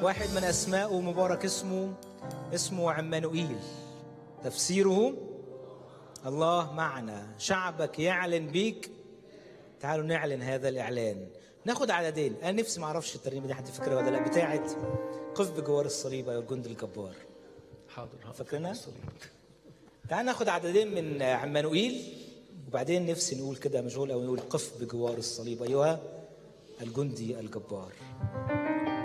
واحد من أسمائه مبارك اسمه اسمه عمانوئيل تفسيره الله معنا شعبك يعلن بيك تعالوا نعلن هذا الإعلان ناخد عددين أنا نفسي ما أعرفش الترنيمة دي حد فاكرها ولا لا بتاعت قف بجوار الصليب يا الجند الجبار حاضر حاضر فاكرينها؟ تعال ناخد عددين من عمانوئيل وبعدين نفسي نقول كده مشغول أو نقول قف بجوار الصليب أيها الجندي الجبار